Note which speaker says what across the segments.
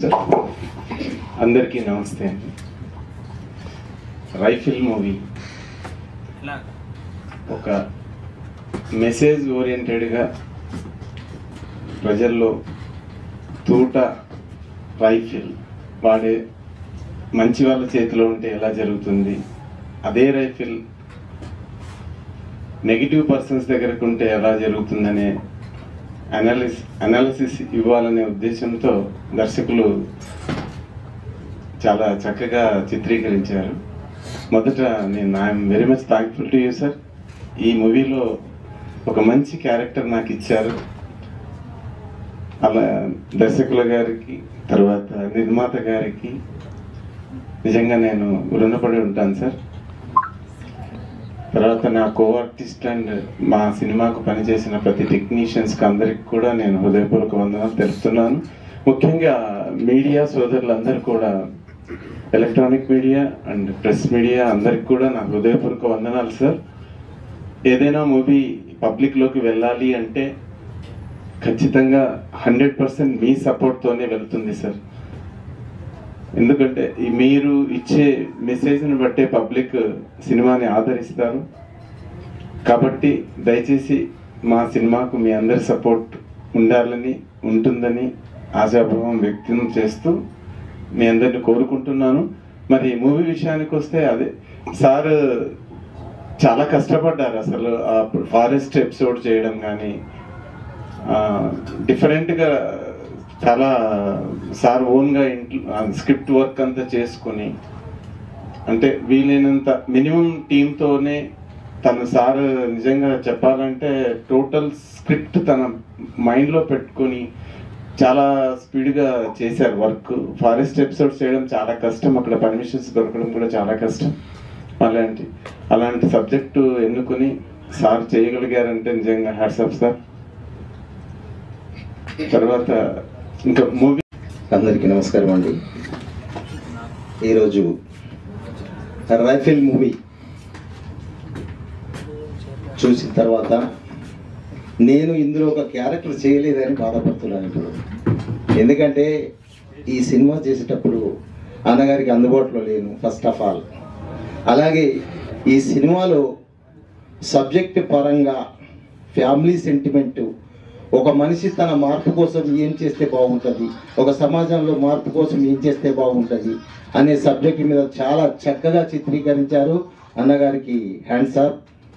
Speaker 1: అందరికీ నమస్తే అండి రైఫిల్ మూవీ ఒక మెసేజ్ ఓరియంటెడ్గా ప్రజల్లో తూట రైఫిల్ వాడే మంచి వాళ్ళ చేతిలో ఉంటే ఎలా జరుగుతుంది అదే రైఫిల్ నెగిటివ్ పర్సన్స్ దగ్గరకు ఉంటే ఎలా జరుగుతుందనే అనాలిస్ అనాలిసిస్ ఇవ్వాలనే ఉద్దేశంతో దర్శకులు చాలా చక్కగా చిత్రీకరించారు మొదట నేను I'm very much thankful to you sir ఈ మూవీలో ఒక మంచి క్యారెక్టర్ నాకు ఇచ్చారు అలా దర్శకుల గారికి తర్వాత నిర్మాత గారికి నిజంగా నేను రుణపడి ఉంటాను సార్ తర్వాత నా కో ఆర్టిస్ట్ అండ్ మా సినిమాకు పనిచేసిన ప్రతి టెక్నీషియన్స్కి అందరికి కూడా నేను హృదయపూర్వక వందనాలు తెలుపుతున్నాను ముఖ్యంగా మీడియా సోదరులందరూ కూడా electronic media and press media అందరికి కూడా నా హృదయపూర్వక వందనాలు సార్ ఏదైనా మూవీ పబ్లిక్లోకి వెళ్ళాలి అంటే ఖచ్చితంగా హండ్రెడ్ పర్సెంట్ మీ సపోర్ట్తోనే వెళ్తుంది సార్ ఎందుకంటే ఈ మీరు ఇచ్చే మెసేజ్ని బట్టే పబ్లిక్ సినిమాని ఆదరిస్తారు కాబట్టి దయచేసి మా సినిమాకు మీ అందరి సపోర్ట్ ఉండాలని ఉంటుందని ఆశాభావం వ్యక్తం చేస్తూ మీ అందరిని కోరుకుంటున్నాను మరి మూవీ విషయానికి వస్తే అదే సార్ చాలా కష్టపడ్డారు అసలు ఆ ఫారెస్ట్ ఎపిసోడ్ చేయడం కానీ డిఫరెంట్గా చాలా సార్ ఓన్గా ఇంట్లో స్క్రిప్ట్ వర్క్ అంతా చేసుకొని అంటే వీలైనంత మినిమం టీంతోనే తన సార్ నిజంగా చెప్పాలంటే టోటల్ స్క్రిప్ట్ తన మైండ్లో పెట్టుకొని చాలా స్పీడ్గా చేశారు వర్క్ ఫారెస్ట్ ఎపిసోడ్స్ చేయడం చాలా కష్టం అక్కడ పర్మిషన్స్ దొరకడం కూడా చాలా కష్టం అలాంటి అలాంటి సబ్జెక్టు ఎన్నుకొని సార్ చేయగలిగారంటే నిజంగా హ్యాట్సాప్ సార్ తర్వాత ఇంకా మూవీ
Speaker 2: అందరికీ నమస్కారం అండి ఈరోజు రైఫిల్ మూవీ చూసిన తర్వాత నేను ఇందులో ఒక క్యారెక్టర్ చేయలేదని బాధపడుతున్నాను ఇప్పుడు ఎందుకంటే ఈ సినిమా చేసేటప్పుడు అన్నగారికి అందుబాటులో లేను ఫస్ట్ ఆఫ్ ఆల్ అలాగే ఈ సినిమాలో సబ్జెక్ట్ పరంగా ఫ్యామిలీ సెంటిమెంటు ఒక మనిషి తన మార్పు కోసం ఏం చేస్తే బాగుంటుంది ఒక సమాజంలో మార్పు కోసం ఏం చేస్తే బాగుంటుంది అనే సబ్జెక్ట్ మీద చాలా చక్కగా చిత్రీకరించారు అన్నగారికి హ్యాండ్స్ అప్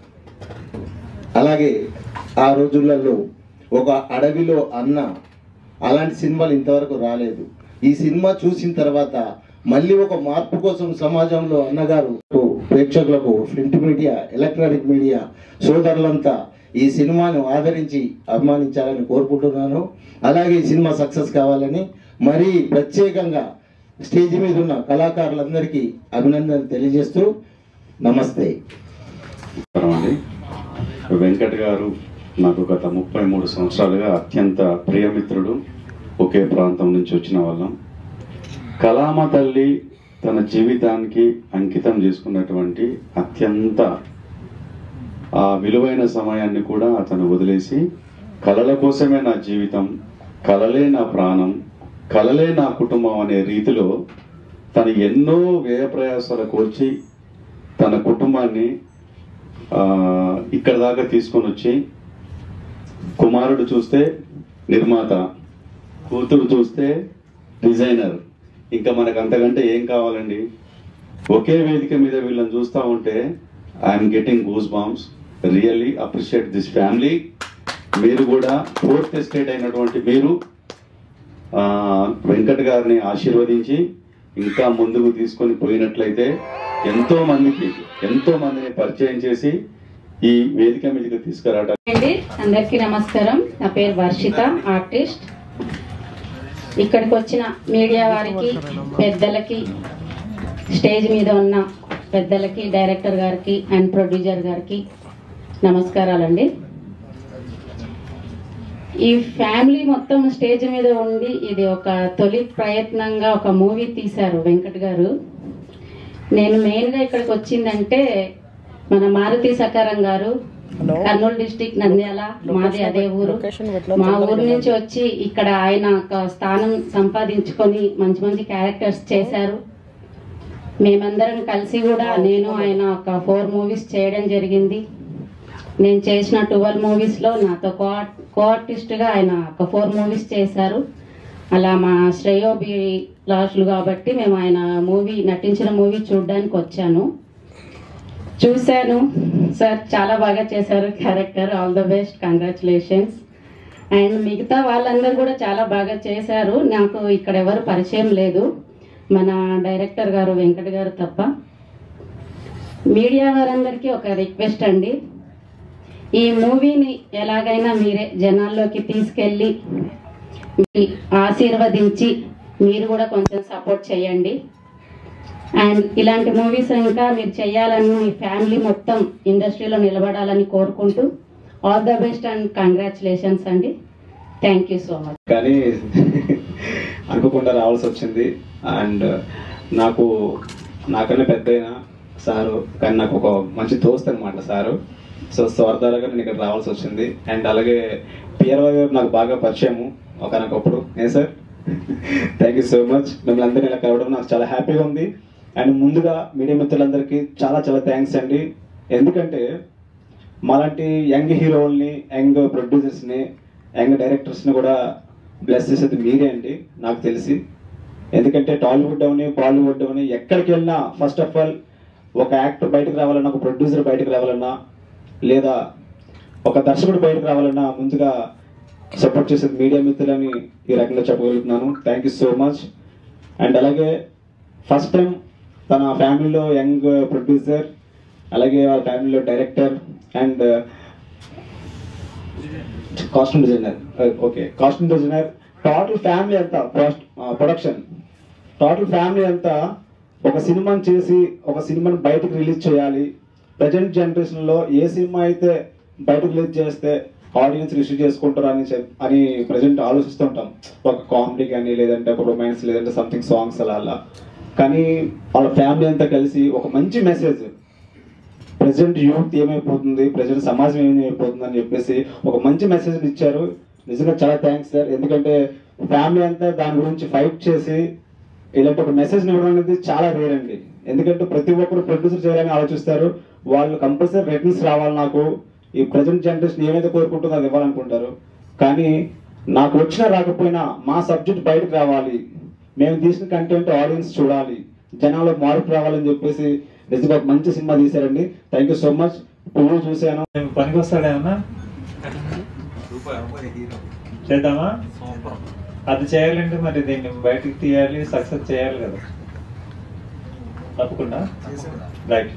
Speaker 2: అలాగే ఆ రోజులలో ఒక అడవిలో అన్న అలాంటి సినిమాలు ఇంతవరకు రాలేదు ఈ సినిమా చూసిన తర్వాత మళ్ళీ ఒక మార్పు కోసం సమాజంలో అన్నగారు ప్రేక్షకులకు ప్రింట్ మీడియా ఎలక్ట్రానిక్ మీడియా సోదరులంతా ఈ సినిమాను ఆదరించి అభిమానించాలని కోరుకుంటున్నాను అలాగే ఈ సినిమా సక్సెస్ కావాలని మరీ ప్రత్యేకంగా స్టేజ్ మీద ఉన్న కళాకారులందరికీ అభినందనలు తెలియజేస్తూ నమస్తే
Speaker 3: నమస్కారం అండి వెంకట్ గారు నాకు గత ముప్పై మూడు సంవత్సరాలుగా అత్యంత ప్రియమిత్రుడు ఒకే ప్రాంతం నుంచి వచ్చిన వాళ్ళం కలామ తల్లి తన జీవితానికి అంకితం చేసుకున్నటువంటి అత్యంత ఆ విలువైన సమయాన్ని కూడా అతను వదిలేసి కళల కోసమే నా జీవితం కలలే నా ప్రాణం కలలే నా కుటుంబం అనే రీతిలో తను ఎన్నో వ్యయ ప్రయాసాలకు వచ్చి తన కుటుంబాన్ని ఆ, ఇక్కడ దాకా తీసుకొని వచ్చి కుమారుడు చూస్తే నిర్మాత కూతురు చూస్తే డిజైనర్ ఇంకా మనకు అంతకంటే ఏం కావాలండి ఒకే వేదిక మీద వీళ్ళని చూస్తూ ఉంటే I'm getting goose bumps really appreciate this family మీరు కూడా ఫోర్త్ ఎస్టేట్ అయినటువంటి మీరు ఆ, వెంకట్ గారిని ఆశీర్వదించి ఇంకా ముందుకు తీసుకొని పోయినట్లయితే ఎంతో మందికి ఎంతో మందిని పరిచయం చేసి ఈ వేదిక మీదకి తీసుకురావడానికి
Speaker 4: అండి అందరికీ నమస్కారం నా పేరు వర్షిత ఆర్టిస్ట్ ఇక్కడికి వచ్చిన మీడియా వారికి పెద్దలకి స్టేజ్ మీద ఉన్న పెద్దలకి డైరెక్టర్ గారికి అండ్ ప్రొడ్యూసర్ గారికి నమస్కారాలండి ఈ ఫ్యామిలీ మొత్తం స్టేజ్ మీద ఉండి ఇది ఒక తొలి ప్రయత్నంగా ఒక మూవీ తీశారు వెంకట్ గారు నేను మెయిన్గా ఇక్కడికి వచ్చిందంటే మన మారుతి సకారం గారు కర్నూలు డిస్టిక్ నంద్యాల మాది అదే ఊరు మా ఊరు నుంచి వచ్చి ఇక్కడ ఆయన ఒక స్థానం సంపాదించుకొని మంచి మంచి క్యారెక్టర్స్ చేశారు మేమందరం కలిసి కూడా నేను ఆయన ఒక ఫోర్ మూవీస్ చేయడం జరిగింది నేను చేసిన ట్వెల్వ్ మూవీస్లో నాతో కో కో ఆర్టిస్ట్గా ఆయన ఒక ఫోర్ మూవీస్ చేశారు అలా మా శ్రేయోబి లాస్లు కాబట్టి మేము ఆయన మూవీ నటించిన మూవీ చూడడానికి వచ్చాను చూశాను సార్ చాలా బాగా చేశారు character all the best congratulations and మిగతా వాళ్ళందరూ కూడా చాలా బాగా చేశారు నాకు ఇక్కడ ఎవరు పరిచయం లేదు మన డైరెక్టర్ గారు వెంకట గారు తప్ప మీడియా వారందరికీ ఒక రిక్వెస్ట్ అండి ఈ మూవీని ఎలాగైనా మీరే జనాల్లోకి తీసుకెళ్ళి మీ ఆశీర్వదించి మీరు కూడా కొంచెం సపోర్ట్ చేయండి అండ్ ఇలాంటి మూవీస్ ఇంకా మీరు చేయాలని మీ ఫ్యామిలీ మొత్తం ఇండస్ట్రీలో నిలబడాలని కోరుకుంటూ all the best and congratulations అండి థ్యాంక్ యూ సో మచ్
Speaker 5: కానీ అనుకోకుండా రావాల్సి వచ్చింది అండ్ నాకు నాకన్నా పెద్ద అయిన సారు కానీ నాకు ఒక మంచి దోస్త్ అనమాట సారు సో స్వార్థాలుగా నేను ఇక్కడ రావాల్సి వచ్చింది అండ్ అలాగే పిఆర్ఓ గారు నాకు బాగా పరిచయము ఒకనొకప్పుడు ఏ sir thank you so much మిమ్మల్ని అందరినీ ఇలా కలవడం నాకు చాలా హ్యాపీగా ఉంది అండ్ ముందుగా మీడియా మిత్రులందరికీ చాలా చాలా థ్యాంక్స్ అండి ఎందుకంటే మాలాంటి యంగ్ హీరోల్ని యంగ్ ప్రొడ్యూసర్స్ని యంగ్ డైరెక్టర్స్ని కూడా బ్లెస్ చేసేది మీరే అండి నాకు తెలిసి ఎందుకంటే టాలీవుడ్ అవని బాలీవుడ్ అవని ఎక్కడికి వెళ్ళినా ఫస్ట్ ఆఫ్ ఆల్ ఒక యాక్టర్ బయటకు రావాలన్నా ఒక ప్రొడ్యూసర్ బయటకు రావాలన్నా లేదా ఒక దర్శకుడు బయటకు రావాలన్నా ముందుగా సపోర్ట్ చేసేది మీడియా మిత్రులని ఈ రకంగా చెప్పగలుగుతున్నాను thank you so much and అలాగే ఫస్ట్ టైం తన ఫ్యామిలీలో యంగ్ ప్రొడ్యూసర్ అలాగే వాళ్ళ ఫ్యామిలీలో director and costume designer okay costume designer total family అంతా ప్రొడక్షన్ టోటల్ ఫ్యామిలీ అంతా ఒక సినిమాని చేసి ఒక సినిమాని బయటకు రిలీజ్ చేయాలి ప్రజెంట్ జనరేషన్లో ఏ సినిమా అయితే బయటకు రిలీజ్ చేస్తే ఆడియన్స్ రిసీవ్ చేసుకుంటారు అని చెప్ అని ప్రజెంట్ ఆలోచిస్తుంటాం ఒక కామెడీ కానీ లేదంటే ఒక రొమాన్స్ లేదంటే సంథింగ్ సాంగ్స్ అలా అలా కానీ వాళ్ళ ఫ్యామిలీ అంతా కలిసి ఒక మంచి మెసేజ్ ప్రజెంట్ యూత్ ఏమైపోతుంది ప్రజెంట్ సమాజం ఏమైపోతుంది అని చెప్పేసి ఒక మంచి మెసేజ్ ఇచ్చారు నిజంగా చాలా థ్యాంక్స్ సార్ ఎందుకంటే ఫ్యామిలీ అంతా దాని గురించి ఫైట్ చేసి ఇలాంటి ఒక మెసేజ్ ఇవ్వడం అనేది చాలా రేర్ అండి ఎందుకంటే ప్రతి ఒక్కరు ప్రొడ్యూసర్ చేయాలని ఆలోచిస్తారు వాళ్ళు కంపల్సరీ రిటర్న్స్ రావాలి నాకు ఈ ప్రజెంట్ జనరేషన్ ఏమైతే కోరుకుంటుందో అది ఇవ్వాలనుకుంటారు కానీ నాకు వచ్చినా రాకపోయినా మా సబ్జెక్ట్ బయటకు రావాలి మేము తీసిన కంటెంట్ ఆడియన్స్ చూడాలి జనాల్లో మార్పు రావాలని చెప్పేసి నిజంగా ఒక మంచి సినిమా తీశారండి థ్యాంక్ యూ సో మచ్ పువ్వు చూశాను
Speaker 6: పనికి వస్తాడేమన్నా చేద్దామా అది చేయాలంటే మరి దీన్ని బయటికి తీయాలి సక్సెస్ చేయాలి కదా తప్పకుండా రైట్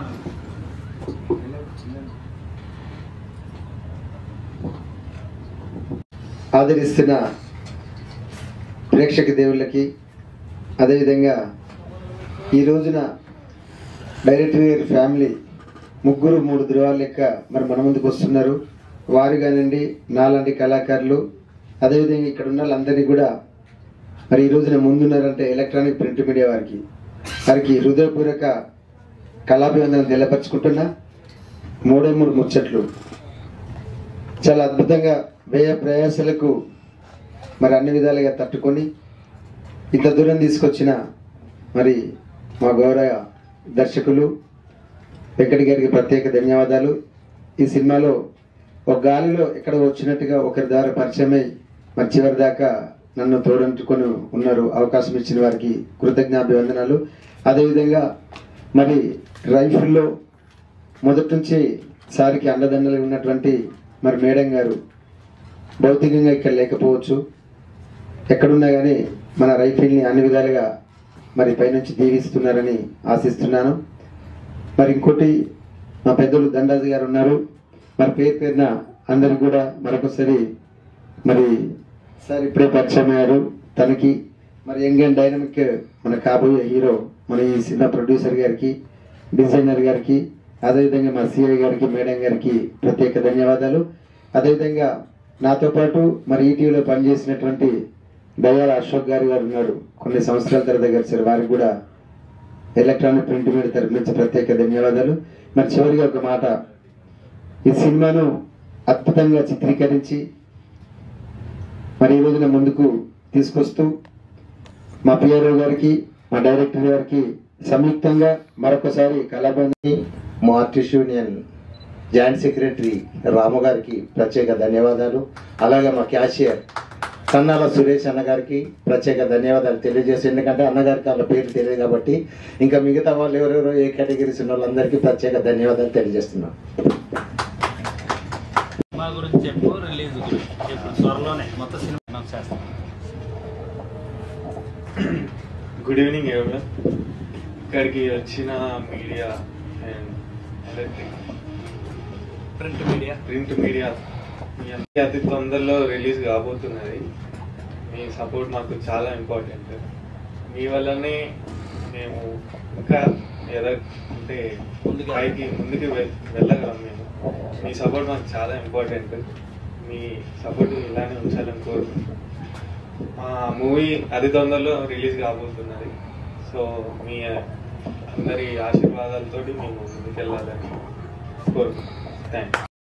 Speaker 2: ఆదరిస్తున్న ప్రేక్షక దేవుళ్ళకి అదేవిధంగా ఈ రోజున డైరెక్టర్ గారి ఫ్యామిలీ ముగ్గురు మూడు ధృవాల లెక్క మరి మన ముందుకు వస్తున్నారు వారు కానివ్వండి నాలాంటి కళాకారులు అదేవిధంగా ఇక్కడ ఉన్న వాళ్ళందరినీ కూడా మరి ఈ రోజున ముందున్నారంటే ఎలక్ట్రానిక్ ప్రింట్ మీడియా వారికి వారికి హృదయపూర్వక కళాభివందనం తెల్లపరుచుకుంటున్నా మూడే మూడు ముచ్చట్లు చాలా అద్భుతంగా వ్యయ ప్రయాసాలకు మరి అన్ని విధాలుగా తట్టుకొని ఇంత దూరం తీసుకొచ్చిన మరి మా గౌరవ దర్శకులు వెంకట గారికి ప్రత్యేక ధన్యవాదాలు ఈ సినిమాలో ఒక గాలిలో ఎక్కడ వచ్చినట్టుగా ఒకరి ద్వారా పరిచయమై మరి చివరి దాకా నన్ను తోడంటుకొని ఉన్నారు అవకాశం ఇచ్చిన వారికి కృతజ్ఞాభివందనాలు అదేవిధంగా మరి రైఫిల్లో మొదటి నుంచి సారికి అండదండలు ఉన్నటువంటి మరి మేడం గారు భౌతికంగా ఇక్కడ లేకపోవచ్చు ఎక్కడున్నా కానీ మన రైఫిల్ని అన్ని విధాలుగా మరి పైనుంచి దీవిస్తున్నారని ఆశిస్తున్నాను మరి ఇంకోటి మా పెద్దలు దండాజీ గారు ఉన్నారు మరి పేరు పేరున అందరికి కూడా మరొకసారి మరి సార్ ఇప్పుడే పరిచయం అయ్యారు తనకి మరి యంగ్ అండ్ డైనమిక్ మన కాబోయే హీరో మన ఈ సినిమా ప్రొడ్యూసర్ గారికి డిజైనర్ గారికి అదేవిధంగా మా సిఐ గారికి మేడం గారికి ప్రత్యేక ధన్యవాదాలు అదేవిధంగా నాతో పాటు మరి ఈటీవీలో పనిచేసినటువంటి దయాల అశోక్ గారు గారు ఉన్నారు కొన్ని సంవత్సరాల తర్వాత గడిచారు వారికి కూడా ఎలక్ట్రానిక్ ప్రింట్ మీడియా తరపు నుంచి ప్రత్యేక ధన్యవాదాలు మరి చివరిగా ఒక మాట
Speaker 7: ఈ సినిమాను అద్భుతంగా చిత్రీకరించి మరి ఈ రోజున ముందుకు తీసుకొస్తూ మా పిఆర్ఓ గారికి మా డైరెక్టర్ గారికి సంయుక్తంగా మరొకసారి కళాబంధి మా artist union joint secretary Ramu garu ప్రత్యేక ధన్యవాదాలు అలాగే మా క్యాషియర్ కన్నాల సురేష్ అన్న గారికి ప్రత్యేక ధన్యవాదాలు తెలియజేసి ఎందుకంటే అన్నగారికి వాళ్ళ పేరు తెలియదు కాబట్టి ఇంకా మిగతా వాళ్ళు ఎవరెవరో ఏ కేటగిరీస్ ఉన్న వాళ్ళందరికీ ప్రత్యేక ధన్యవాదాలు తెలియజేస్తున్నాం
Speaker 8: సినిమా గురించి చెప్పు రిలీజ్ గురించి చెప్పు త్వరలోనే మొత్తం సినిమా అనౌన్స్ చేస్తాం
Speaker 9: గుడ్ ఈవినింగ్ ఎవరు ఇక్కడికి వచ్చిన media and electric
Speaker 8: print media
Speaker 9: print media మీ అందరికీ అతి తొందరలో రిలీజ్ కాబోతున్నది మీ సపోర్ట్ మాకు చాలా ఇంపార్టెంట్ మీ వల్లనే మేము ఇంకా ఎద అంటే
Speaker 8: ముందుకు
Speaker 9: పైకి ముందుకు వె- వెళ్ళగలం మేము మీ సపోర్ట్ మాకు చాలా ఇంపార్టెంట్ మీ సపోర్ట్ ఇలానే ఉంచాలని కోరుకుంటున్నాం మా మూవీ అతి తొందరలో రిలీజ్ కాబోతున్నది సో మీ అందరి ఆశీర్వాదాలతోటి మేము ముందుకెళ్ళాలని కోరుకుంటున్నాం థ్యాంక్